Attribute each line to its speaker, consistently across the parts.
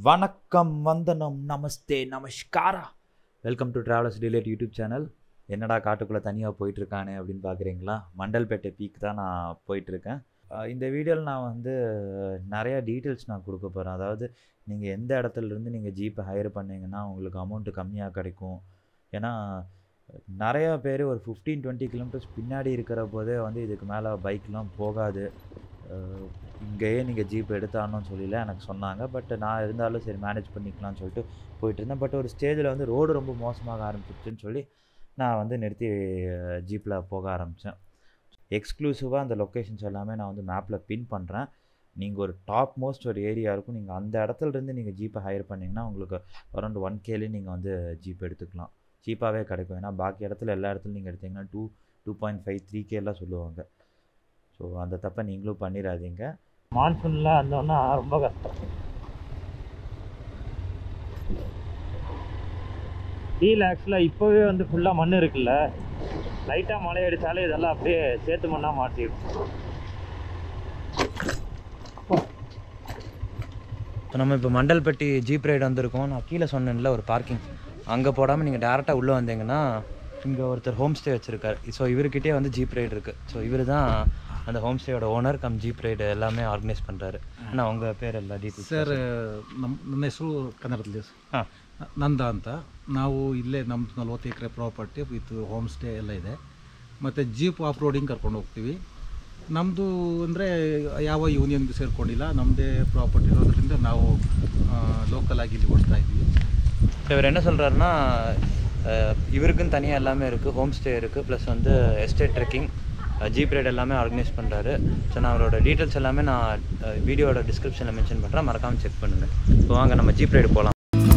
Speaker 1: வணக்கம் வந்தனம் நமஸ்தே நமஸ்காரா welcome to travellers delight YouTube channel என்னடா காட்டுக்குள்ளே தனியாக போயிட்டுருக்கானே அப்படின்னு பார்க்குறீங்களா மண்டல்பேட்டை பீக் தான் நான் போயிட்டுருக்கேன் அஹ் இந்த வீடியோவில் நான் வந்து நிறையா டீட்டெயில்ஸ் நான் கொடுக்க போகிறேன் அதாவது நீங்கள் எந்த இடத்துல இருந்து நீங்கள் ஜீப்பை ஹையர் பண்ணீங்கன்னா உங்களுக்கு அமௌண்ட்டு கம்மியாக கிடைக்கும் ஏன்னா நிறையா பேர் ஒரு ஃபிஃப்டீன் டுவெண்ட்டி கிலோமீட்டர்ஸ் பின்னாடி இருக்கிற போதே வந்து இதுக்கு மேலே பைக்லாம் போகாது அஹ் இங்கேயே நீங்கள் ஜீப் எடுத்தானோன்னு சொல்லல எனக்கு சொன்னாங்க பட் நான் இருந்தாலும் சரி மேனேஜ் பண்ணிக்கலாம்னு சொல்லிட்டு போயிட்டு இருந்தேன் பட் ஒரு ஸ்டேஜில் வந்து ரோடு ரொம்ப மோசமாக ஆரம்பிச்சிருச்சுன்னு சொல்லி நான் வந்து நிறுத்தி ஜீப்பில் போக ஆரம்பித்தேன் எக்ஸ்க்ளூசிவாக அந்த லொக்கேஷன்ஸ் எல்லாமே நான் வந்து மேப்பில் பின் பண்ணுறேன் நீங்கள் ஒரு டாப் மோஸ்ட் ஒரு ஏரியா இருக்கும் நீங்கள் அந்த இடத்துல இருந்து நீங்கள் ஜீப்பை ஹையர் பண்ணிங்கன்னா உங்களுக்கு அரௌண்ட் ஒன் கேலேயும் நீங்கள் வந்து ஜீப் எடுத்துக்கலாம் சீப்பாகவே கிடைக்கும் ஏன்னா பாக்கி இடத்துல எல்லா இடத்துலையும் நீங்கள் எடுத்தீங்கன்னா two two point five three கேலாம் சொல்லுவாங்க ஸோ அந்த தப்பை நீங்களும் பண்ணிடாதீங்க
Speaker 2: மான்சூன்லாம் வந்தோன்னா ரொம்ப கஷ்டம் கீழே ஆக்சுவலாக இப்போவே வந்து ஃபுல்லாக மண் இருக்குல்ல லைட்டாக மழை அடித்தாலே இதெல்லாம் அப்படியே சேத்து மண்ணாக மாற்றிடும்
Speaker 1: இப்போ நம்ம இப்போ மண்டல்பட்டி ஜீப் ரைடு வந்திருக்கோம் நான் கீழே சொன்னேன்ல ஒரு பார்க்கிங் அங்கே போடாமல் நீங்கள் டேரெக்டாக உள்ளே வந்தீங்கன்னா இங்கே ஒருத்தர் ஹோம் ஸ்டே வச்சுருக்காரு ஸோ இவர்கிட்டயே வந்து ஜீப் ரைடு இருக்குது ஸோ இவர் தான் அந்த ஹோம் ஸ்டேயோட ஓனர் கம் ஜீப் ரைடு எல்லாமே ಆರ್ಗನೈಸ್ பண்ணுறாரு ஆனால் ಉங்கள் பேர் ಎಲ್ಲ ಡೀಟೇಲ್ಸ್
Speaker 3: ಸರ್ ನಮ್ಮ ನನ್ನ ಹೆಸರು ಕನ್ನಡದಲ್ಲಿ
Speaker 1: ಹಾಂ
Speaker 3: ನಂದ ಅಂತ ನಾವು ಇಲ್ಲೇ ನಮ್ಮದು ನಲ್ವತ್ತು ಎಕರೆ ಪ್ರಾಪರ್ಟಿ ವಿತ್ ಹೋಮ್ ಸ್ಟೇ ಎಲ್ಲ ಇದೆ ಮತ್ತು ಜೀಪ್ ಆಫ್ ರೋಡಿಂಗ್ ಕರ್ಕೊಂಡು ಹೋಗ್ತೀವಿ ನಮ್ಮದು ಅಂದರೆ ಯಾವ ಯೂನಿಯನ್ಗೂ ಸೇರ್ಕೊಂಡಿಲ್ಲ ನಮ್ಮದೇ ಪ್ರಾಪರ್ಟಿ ಇರೋದ್ರಿಂದ ನಾವು ಲೋಕಲ್ ಆಗಿ ಇಲ್ಲಿ ಓಡ್ತಾ ಇದ್ದೀವಿ
Speaker 1: இவர் என்ன சொல்கிறாருன்னா இவருக்குன்னு தனியாக எல்லாமே இருக்குது ஹோம் ஸ்டே இருக்குது ப்ளஸ் வந்து எஸ்டேட் ட்ரெக்கிங் ஜீப் ரைடு எல்லாமே ஆர்கனைஸ் பண்ணுறாரு ஸோ நான் அவரோட டீட்டெயில்ஸ் எல்லாமே நான் வீடியோட டிஸ்கிரிப்ஷனில் மென்ஷன் பண்ணுறேன் மறக்காமல் செக் பண்ணுங்கள் இப்போ வாங்க நம்ம ஜீப் ரைடு போகலாம்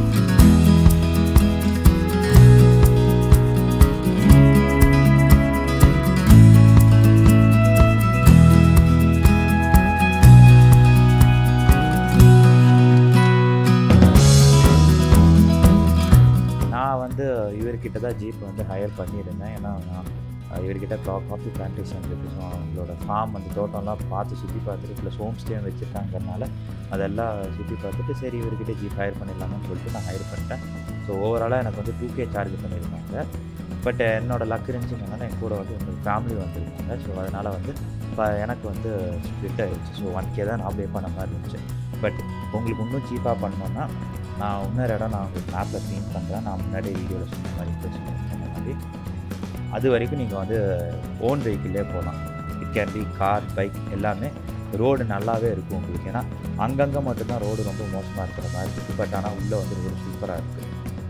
Speaker 1: நான் வந்து இவர்கிட்ட தான் ஜீப் வந்து ஹையர் பண்ணியிருந்தேன் ஏன்னா நான் அஹ், இவர்கிட்ட கா காஃபி பிளான்டேஷன் இருக்குது ஸோ அவங்களோட ஃபார்ம் அந்த தோட்டம்லாம் பார்த்து சுற்றி பார்த்துட்டு ப்ளஸ் ஹோம் ஸ்டேயும் வச்சுருக்காங்கனால அதெல்லாம் சுற்றி பார்த்துட்டு சரி இவர்கிட்ட ஜீப் ஹையர் பண்ணிடலாம்னு சொல்லிட்டு நான் ஹையர் பண்ணிட்டேன் ஸோ ஓவராலாக எனக்கு வந்து டூ கே சார்ஜ் பண்ணியிருந்தாங்க பட் என்னோட லக் இருந்துச்சுனால என் கூட வந்து எங்கள் ஃபேமிலி வந்திருந்தாங்க ஸோ அதனால் வந்து இப்போ எனக்கு வந்து ஸ்ப்ளிட் ஆயிடுச்சு ஸோ ஒன் கே தான் நான் பே பண்ண மாதிரி இருந்துச்சு பட் உங்களுக்கு இன்னும் சீப்பாக பண்ணோன்னா நான் இன்னொரு இடம் நான் உங்களுக்கு மேப்பில் க்ளீன் பண்ணுறேன் நான் முன்னாடி வீடியோவில் சொன்ன மாதிரி இன்வெஸ்ட் சொன்ன மாதிரி அது வரைக்கும் நீங்கள் வந்து ஓன் வெஹிக்கிளே போகலாம் it can be car bike எல்லாமே ரோடு நல்லாவே இருக்கும் உங்களுக்கு ஏன்னா அங்கங்கே மட்டும்தான் ரோடு ரொம்ப மோசமாக இருக்கிற மாதிரி இருக்குது பட் ஆனால் உள்ளே வந்து ரோடு சூப்பராக இருக்குது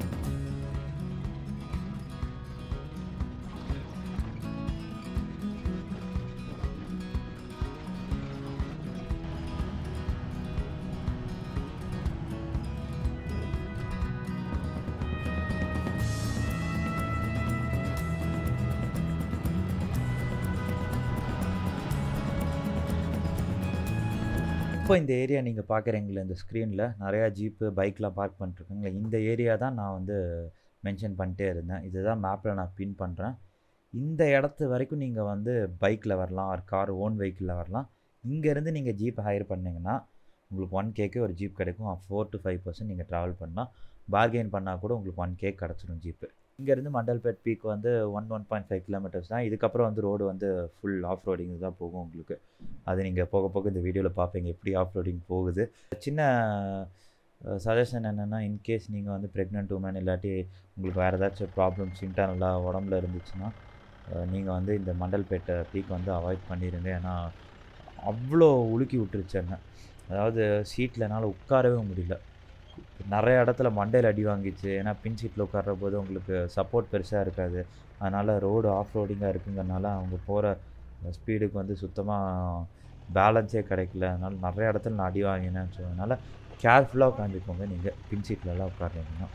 Speaker 1: இப்போ இந்த ஏரியா நீங்கள் பார்க்குறீங்களா இந்த ஸ்க்ரீனில் நிறையா ஜீப்பு பைக்லாம் பார்க் பண்ணிருக்காங்களே இந்த ஏரியா தான் நான் வந்து மென்ஷன் பண்ணிட்டே இருந்தேன் இதுதான் மேப்பில் நான் பின் பண்ணுறேன் இந்த இடத்து வரைக்கும் நீங்கள் வந்து பைக்கில் வரலாம் ஒரு கார் ஓன் வெஹிக்கிளில் வரலாம் இங்கேருந்து நீங்கள் ஜீப் ஹையர் பண்ணீங்கன்னா உங்களுக்கு ஒன் கேக்கு ஒரு ஜீப் கிடைக்கும் ஃபோர் டு ஃபைவ் பர்சன்ட் நீங்கள் ட்ராவல் பண்ணலாம் பார்கெயின் பண்ணால் கூட உங்களுக்கு ஒன் கேக் கிடச்சிடும் ஜீப்பு இங்கேருந்து மண்டல்பேட் பீக் வந்து one one point five kilometres தான் இதுக்கப்புறம் வந்து ரோடு வந்து ஃபுல் ஆஃப் ரோடிங் தான் போகும் உங்களுக்கு அது நீங்கள் போக போக இந்த வீடியோவில் பார்ப்பீங்க எப்படி ஆஃப் ரோடிங் போகுது சின்ன சஜஷன் என்னென்னா இன்கேஸ் நீங்கள் வந்து ப்ரெக்னென்ட் உமன் இல்லாட்டி உங்களுக்கு வேறு ஏதாச்சும் ப்ராப்ளம்ஸ் இன்டர்னலாக உடம்புல இருந்துச்சுன்னா நீங்கள் வந்து இந்த மண்டல்பேட்டை பீக் வந்து அவாய்ட் பண்ணிடுங்க ஏன்னா அவ்வளோ உலுக்கி விட்டுருச்சு என்ன அதாவது சீட்டில் என்னால் உட்காரவே முடியல நிறைய இடத்துல மண்டையில் அடி வாங்கிச்சு ஏன்னா பின் சீட்டில் உட்கார்ற போது உங்களுக்கு சப்போர்ட் பெருசாக இருக்காது அதனால் ரோடு ஆஃப் ரோடிங்காக இருக்குங்கிறனால அவங்க போகிற ஸ்பீடுக்கு வந்து சுத்தமாக பேலன்ஸே கிடைக்கல அதனால் நிறைய இடத்துல நான் அடி வாங்கினேன் ஸோ அதனால் கேர்ஃபுல்லாக உட்காந்துக்கோங்க நீங்கள் பின் சீட்லலாம் உட்காருறீங்கன்னா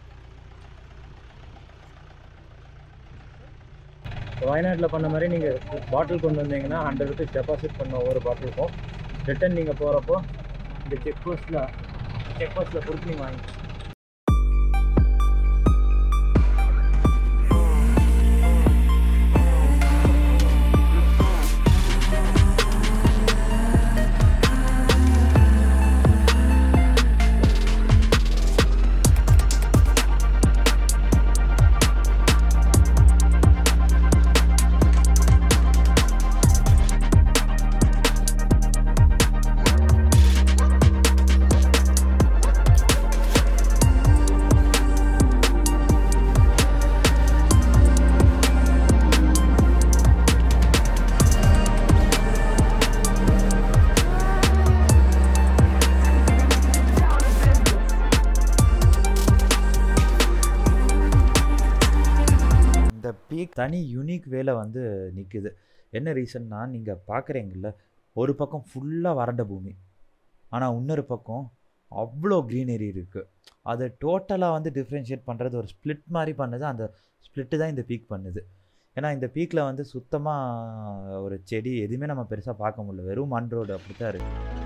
Speaker 2: வயநாட்டில் பண்ண மாதிரி நீங்கள் பாட்டில் கொண்டு வந்தீங்கன்னா ஹண்ட்ரட் ருபீஸ் டெபாசிட் பண்ண ஒவ்வொரு பாட்டிலுக்கும் ரிட்டன் நீங்கள் போகிறப்போ இந்த செக் போஸ்ட்டில் செக் போஸ்ட்டில் கொடுத்து நீங்கள் வாங்கி
Speaker 1: தனி யூனிக் வேல வந்து நிற்குது என்ன ரீசன்னா நீங்கள் பார்க்குறீங்கல்ல ஒரு பக்கம் ஃபுல்லாக வறண்ட பூமி ஆனால் இன்னொரு பக்கம் அவ்வளோ க்ரீனரி இருக்குது அதை டோட்டலாக வந்து டிஃப்ரென்ஷியேட் பண்ணுறது ஒரு ஸ்ப்ளிட் மாதிரி பண்ணுது அந்த ஸ்ப்ளிட்டு தான் இந்த பீக் பண்ணுது ஏன்னா இந்த பீக்கில் வந்து சுத்தமாக ஒரு செடி எதுவுமே நம்ம பெருசாக பார்க்க முடியல வெறும் மண் ரோடு அப்படி தான் இருக்குது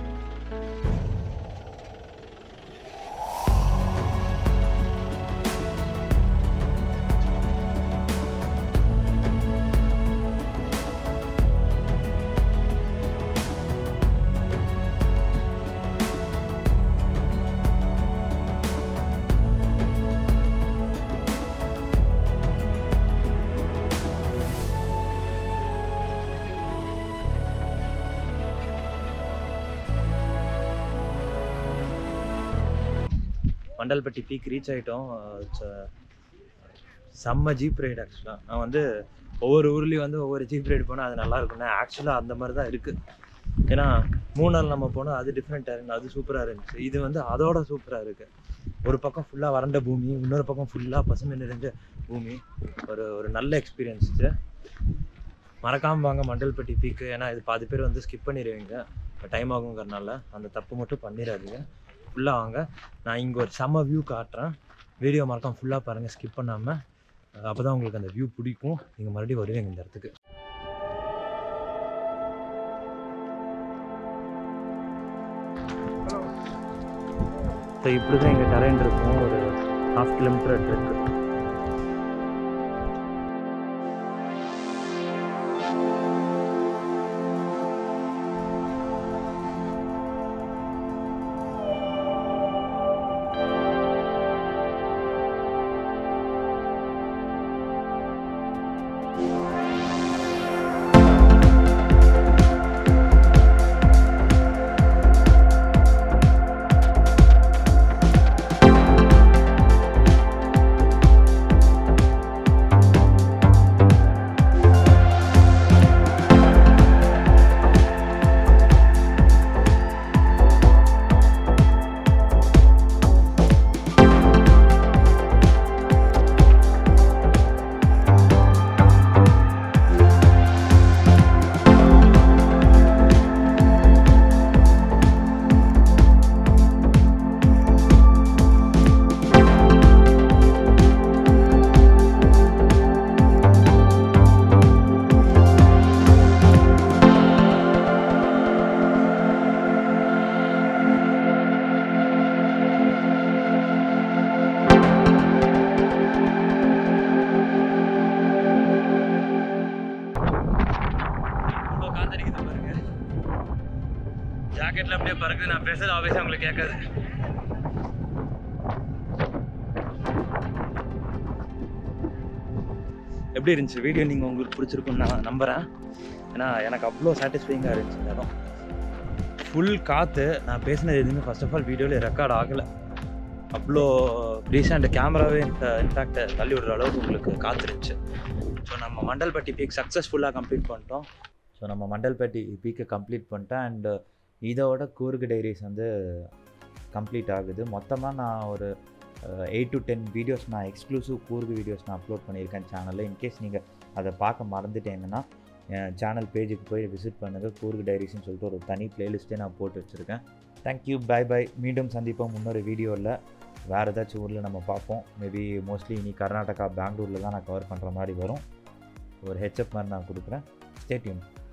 Speaker 1: மண்டல்பட்டி பீக் ரீச் ஆகிட்டோம் செம்ம ஜீப் ரைடு ஆக்சுவலாக நான் வந்து ஒவ்வொரு ஊர்லேயும் வந்து ஒவ்வொரு ஜீப் ரைடு போனால் அது நல்லா இருக்கும்னா ஆக்சுவலாக அந்த மாதிரி தான் இருக்குது ஏன்னா மூணு நாள் நம்ம போனோம் அது டிஃப்ரெண்ட்டாக இருந்துச்சு அது சூப்பராக இருந்துச்சு இது வந்து அதோட சூப்பராக இருக்குது ஒரு பக்கம் ஃபுல்லாக வறண்ட பூமி இன்னொரு பக்கம் ஃபுல்லாக பசுமை நிறைஞ்ச பூமி ஒரு ஒரு நல்ல எக்ஸ்பீரியன்ஸ் இது மறக்காமல் வாங்க மண்டல்பட்டி பீக்கு ஏன்னா இது பாதி பேர் வந்து ஸ்கிப் பண்ணிடுவீங்க டைம் ஆகுங்கிறனால அந்த தப்பு மட்டும் பண்ணிடாதீங்க ஃபுல்லாக வாங்க நான் இங்கே ஒரு செம்ம வியூ காட்டுறேன் வீடியோ மறக்காம ஃபுல்லாக பாருங்கள் ஸ்கிப் பண்ணாமல் அப்போ தான் உங்களுக்கு அந்த வியூ பிடிக்கும் நீங்கள் மறுபடியும் வருவீங்க இந்த இடத்துக்கு ஸோ இப்படி தான் இங்கே டரெயின் இருக்கும் ஒரு ஹாஃப் கிலோமீட்டர் ட்ரெக்கு இவ்வளோ காத்தடிக்குது பாருங்க ஜாக்கெட்ல அப்படியே பறக்குது நான் பேசுறது ஆவேசம் உங்களுக்கு கேட்காது எப்படி இருந்துச்சு வீடியோ நீங்கள் உங்களுக்கு பிடிச்சிருக்குன்னு நான் நம்புகிறேன் ஏன்னா எனக்கு அவ்வளோ சாட்டிஸ்ஃபைங்காக இருந்துச்சு இந்த இடம் ஃபுல் காற்று நான் பேசினது எதுவுமே ஃபர்ஸ்ட் ஆஃப் ஆல் வீடியோவில் ரெக்கார்ட் ஆகலை அவ்வளோ ரீசெண்ட் கேமராவே இன்ஃபேக்ட் தள்ளி விடுற அளவுக்கு உங்களுக்கு காத்துருந்துச்சு ஸோ நம்ம மண்டல்பட்டி பீக் சக்ஸஸ்ஃபுல்லாக கம்ப்ளீட் பண்ணிட்டோம் ஸோ நம்ம மண்டல்பட்டி பீக்கை கம்ப்ளீட் பண்ணிட்டேன் அண்டு இதோட கூர்கு டைரிஸ் வந்து கம்ப்ளீட் ஆகுது மொத்தமாக நான் ஒரு எயிட் டு டென் வீடியோஸ் நான் எக்ஸ்க்ளூசிவ் கூர்கு வீடியோஸ் நான் அப்லோட் பண்ணியிருக்கேன் சேனலில் இன்கேஸ் நீங்கள் அதை பார்க்க மறந்துட்டீங்கன்னா என் சேனல் பேஜுக்கு போய் விசிட் பண்ணுங்கள் கூர்கு டைரிஸ்னு சொல்லிட்டு ஒரு தனி பிளேலிஸ்ட்டே நான் போட்டு வச்சுருக்கேன் தேங்க்யூ பை பை மீண்டும் சந்திப்போம் இன்னொரு வீடியோவில் வேறு ஏதாச்சும் ஊரில் நம்ம பார்ப்போம் மேபி மோஸ்ட்லி இனி கர்நாடகா பெங்களூரில் தான் நான் கவர் பண்ணுற மாதிரி வரும் ஒரு ஹெச்அப் மாதிரி நான் கொடுக்குறேன் ஸ்டேட்யூன்